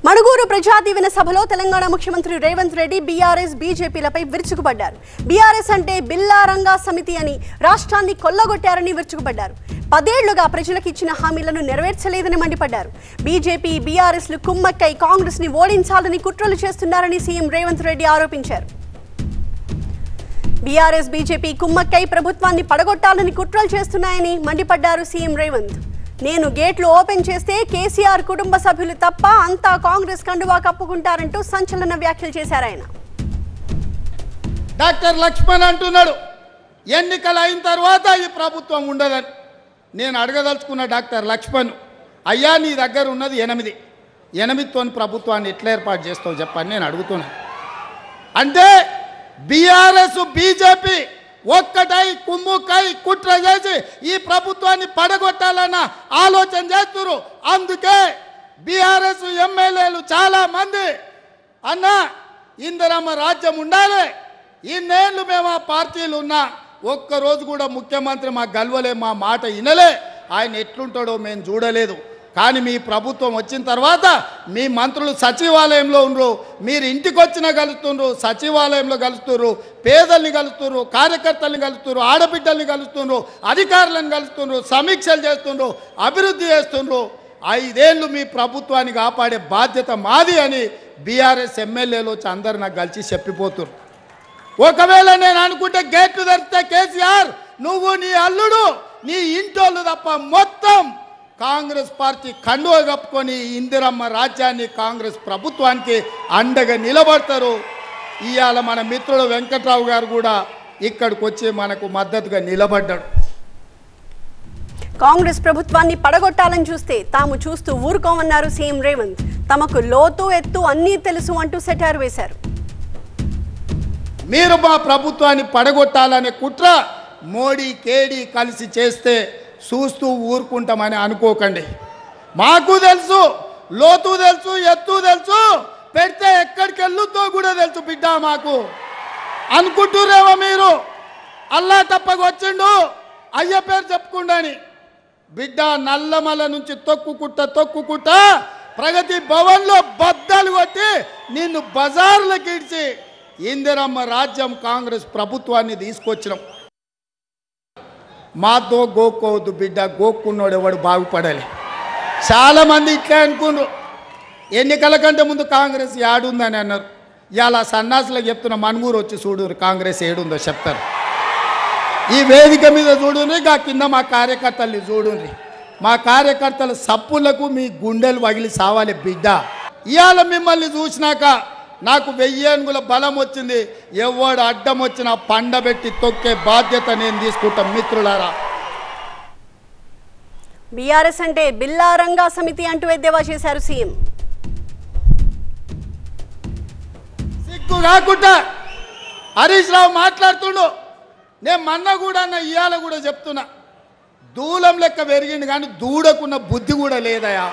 మణుగూరు ప్రజాదీవెన సభలో తెలంగాణ ముఖ్యమంత్రి రేవంత్ రెడ్డి బీఆర్ఎస్ బీజేపీలపై విరుచుకుపడ్డారు బీఆర్ఎస్ అంటే బిల్లారంగా సమితి అని రాష్ట్రాన్ని కొల్లగొట్టారని విరుచుకుపడ్డారు పదేళ్లుగా ప్రజలకు ఇచ్చిన హామీలను నెరవేర్చలేదని మండిపడ్డారు బీజేపీ బీఆర్ఎస్లు కుమ్మక్కై కాంగ్రెస్ ని ఓడించాలని కుట్రలు చేస్తున్నారని సీఎం రేవంత్ రెడ్డి ఆరోపించారు బీఆర్ఎస్ బీజేపీ కుమ్మక్కై ప్రభుత్వాన్ని పడగొట్టాలని కుట్రలు చేస్తున్నాయని మండిపడ్డారు సీఎం రేవంత్ నేను గేట్లు ఓపెన్ చేస్తే కేసీఆర్ కుటుంబ సభ్యులు తప్ప అంతా కాంగ్రెస్ కండువా కప్పుకుంటారంటూ సంచలన వ్యాఖ్యలు చేశారు ఆయన డాక్టర్ లక్ష్మణ్ అంటున్నాడు ఎన్నికలు అయిన తర్వాత ఈ ప్రభుత్వం ఉండదని నేను అడగదలుచుకున్న డాక్టర్ లక్ష్మణ్ అయ్యా నీ దగ్గర ఉన్నది ఎనిమిది ఎనిమిదితో ప్రభుత్వాన్ని ఎట్లా ఏర్పాటు చేస్తావు చెప్పని నేను అడుగుతున్నా అంటే బీఆర్ఎస్ బీజేపీ ఒక్కటై కుమ్ముక్కై కుట్ర చేసి ఈ ప్రభుత్వాన్ని పడగొట్టాలన్న ఆలోచన చేస్తున్నారు అందుకే బీఆర్ఎస్ ఎమ్మెల్యేలు చాలా మంది అన్న ఇందిరమ్మ రాజ్యం ఉండాలి ఇన్నేళ్ళు మేము ఆ పార్టీలు ఉన్నా ఒక్కరోజు కూడా ముఖ్యమంత్రి మా గల్వలే మా మాట వినలే ఆయన ఎట్లుంటాడో మేము చూడలేదు కానీ మీ ప్రభుత్వం వచ్చిన తర్వాత మీ మంత్రులు సచివాలయంలో ఉండరు మీరు ఇంటికి వచ్చినా కలుస్తుండ్రు సచివాలయంలో కలుస్తున్నారు పేదల్ని కలుస్తున్నారు కార్యకర్తల్ని కలుస్తున్నారు ఆడబిడ్డల్ని కలుస్తున్నారు అధికారులను కలుస్తున్నారు సమీక్షలు చేస్తుండ్రు అభివృద్ధి చేస్తుండ్రు ఐదేళ్ళు మీ ప్రభుత్వాన్ని కాపాడే బాధ్యత మాది అని బీఆర్ఎస్ ఎమ్మెల్యేలు వచ్చి అందరు నాకు కలిసి చెప్పిపోతున్నారు ఒకవేళ నేను అనుకుంటే గేట్లు తెరిస్తే కేసీఆర్ నువ్వు నీ అల్లుడు నీ ఇంటోళ్ళు తప్ప మొత్తం కాంగ్రెస్ పార్టీ కండువ కప్పుకొని ఇందిరమ్మ రాజ్యాన్ని కాంగ్రెస్ ప్రభుత్వానికి అండగా నిలబడతారు ఇవాళ మన మిత్రుడు వెంకట్రావు గారు కూడా ఇక్కడికి వచ్చి మనకు మద్దతుగా నిలబడ్డాడు కాంగ్రెస్ ప్రభుత్వాన్ని పడగొట్టాలని చూస్తే తాము చూస్తూ ఊరుకోమన్నారు సీఎం రేవంత్ తమకు లోతు ఎత్తు అన్నీ తెలుసు అంటూ సెటార్ వేశారు మీరు మా ప్రభుత్వాన్ని పడగొట్టాలనే కుట్ర మోడీ కేడీ కలిసి చేస్తే చూస్తూ ఊరుకుంటామని అనుకోకండి మాకు తెలుసు లోతు తెలుసు ఎత్తు తెలుసు పెడితే ఎక్కడికి వెళ్ళుతో కూడా తెలుసు బిడ్డ మాకు అనుకుంటురేమో మీరు అల్లా తప్పక వచ్చిండు అయ్య పేరు చెప్పుకుండని బిడ్డ నల్లమల నుంచి తొక్కుకుంటా తొక్కుకుంటా ప్రగతి భవన్లో బద్దలు కొట్టి నిన్ను బజార్లకు ఇడిచి ఇందిరమ్మ రాజ్యం కాంగ్రెస్ ప్రభుత్వాన్ని తీసుకొచ్చినాం మాతో గోక్కోవద్దు బిడ్డ గోక్కున్నోడు ఎవడు బాగుపడాలి చాలామంది ఇట్లే అనుకున్నారు ఎన్నికల కంటే ముందు కాంగ్రెస్ ఏడుందని అన్నారు ఇలా సన్నాసులకు చెప్తున్న మనుగూరు వచ్చి చూడు కాంగ్రెస్ ఏడుందో చెప్తారు ఈ వేదిక మీద చూడుండ్రి గా కింద మా కార్యకర్తల్ని చూడుండ్రి మా కార్యకర్తల సప్పులకు మీ గుండెలు వగిలి సావాలి బిడ్డ ఇవాళ మిమ్మల్ని చూసినాక నాకు వెయ్యి ఏనుగుల బలం వచ్చింది ఎవడు అడ్డం వచ్చినా పండబెట్టి తొక్కే బాధ్యత నేను తీసుకుంటాం మిత్రులారా బీఆర్ఎస్ అంటే బిల్లారంగా సమితి అంటూ ఎద్దేవా చేశారు సీఎం సిగ్గు కాకుండా హరీష్ రావు మాట్లాడుతుండు నేను మొన్న కూడా అన్న ఇవాళ కూడా చెప్తున్నా దూలం లెక్క పెరిగిండు కానీ దూడకున్న బుద్ధి కూడా లేదయా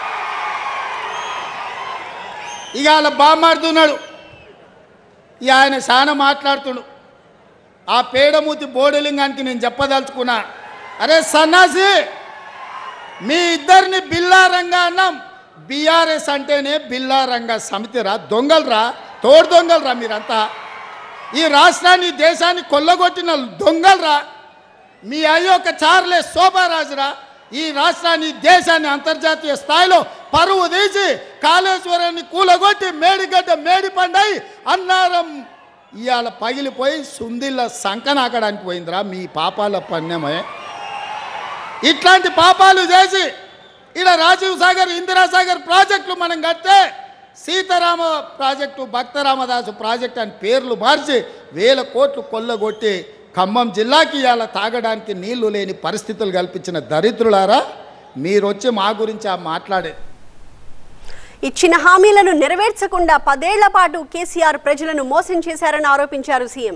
ఇక వాళ్ళ బామ్మాడుతున్నాడు ఇక ఆయన చాలా మాట్లాడుతుండు ఆ పేడమూతి బోడలింగానికి నేను చెప్పదలుచుకున్నా అరే సన్నాసి మీ ఇద్దరిని బిల్లారంగా అన్నాం బీఆర్ఎస్ అంటేనే బిల్లారంగా సమితిరా దొంగలరా తోడు దొంగలరా మీరంతా ఈ రాష్ట్రాన్ని ఈ దేశాన్ని కొల్లగొట్టిన దొంగలరా మీ అయ్యొక్క చార్లే శోభారాజురా ఈ రాష్ట్రాన్ని ఈ దేశాన్ని అంతర్జాతీయ స్థాయిలో పరువు తీసి కాళేశ్వరాన్ని కూలగొట్టి మేడిగడ్డ మేడిపండై అన్నారం ఇవాళ పగిలిపోయి సుందిళ్ళ సంకనాకడానికి పోయిందిరా మీ పాపాల పన్నెమే ఇట్లాంటి పాపాలు చేసి ఇక్కడ రాజీవ్ సాగర్ ఇందిరా సాగర్ ప్రాజెక్టులు మనం కడితే సీతారామ ప్రాజెక్టు భక్తరామదాసు ప్రాజెక్ట్ అని పేర్లు మార్చి వేల కోట్లు కొల్లగొట్టి ఖమ్మం జిల్లాకి ఇవాళ తాగడానికి నీళ్లు లేని పరిస్థితులు కల్పించిన దరిద్రులారా మీరొచ్చి మా గురించి ఆ మాట్లాడే ఇచ్చిన హామీలను నెరవేర్చకుండా పదేళ్ల పాటు కేసీఆర్ ప్రజలను మోసం చేశారని ఆరోపించారు సీఎం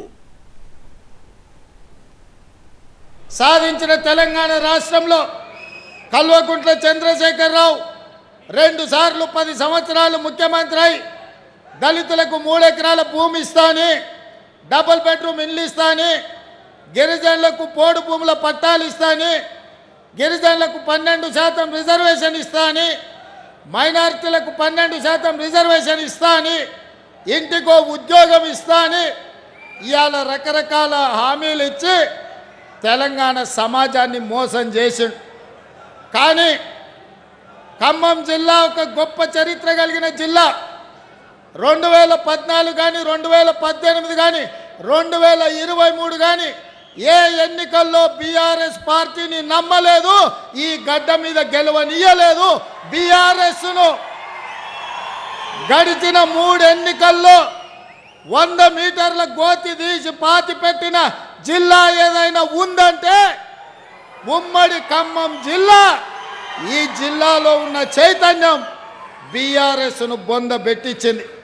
సాధించిన తెలంగాణ రాష్ట్రంలో కల్వకుంట్ల చంద్రశేఖరరావు రెండు సార్లు పది సంవత్సరాలు ముఖ్యమంత్రి అయి దళితులకు మూడెకరాల భూమి ఇస్తాని డబుల్ బెడ్రూమ్ ఇల్లు ఇస్తాని గిరిజనులకు పోడు భూముల పట్టాలు ఇస్తాని గిరిజనులకు పన్నెండు శాతం రిజర్వేషన్ ఇస్తాని మైనారిటీలకు పన్నెండు శాతం రిజర్వేషన్ ఇస్తా అని ఇంటికో ఉద్యోగం ఇస్తా అని ఇవాళ రకరకాల హామీలు ఇచ్చి తెలంగాణ సమాజాన్ని మోసం చేసిండు కానీ ఖమ్మం జిల్లా ఒక గొప్ప చరిత్ర కలిగిన జిల్లా రెండు వేల పద్నాలుగు కానీ రెండు వేల పద్దెనిమిది కానీ రెండు వేల ఇరవై మూడు కానీ ఏ ఎన్నికల్లో బీఆర్ఎస్ పార్టీని నమ్మలేదు ఈ గడ్డ మీద గెలవనీయలేదు బీఆర్ఎస్ను గడిచిన మూడు ఎన్నికల్లో వంద మీటర్ల గోతి తీసి పాతి పెట్టిన జిల్లా ఏదైనా ఉందంటే ఉమ్మడి ఖమ్మం జిల్లా ఈ జిల్లాలో ఉన్న చైతన్యం బీఆర్ఎస్ను బొంద పెట్టించింది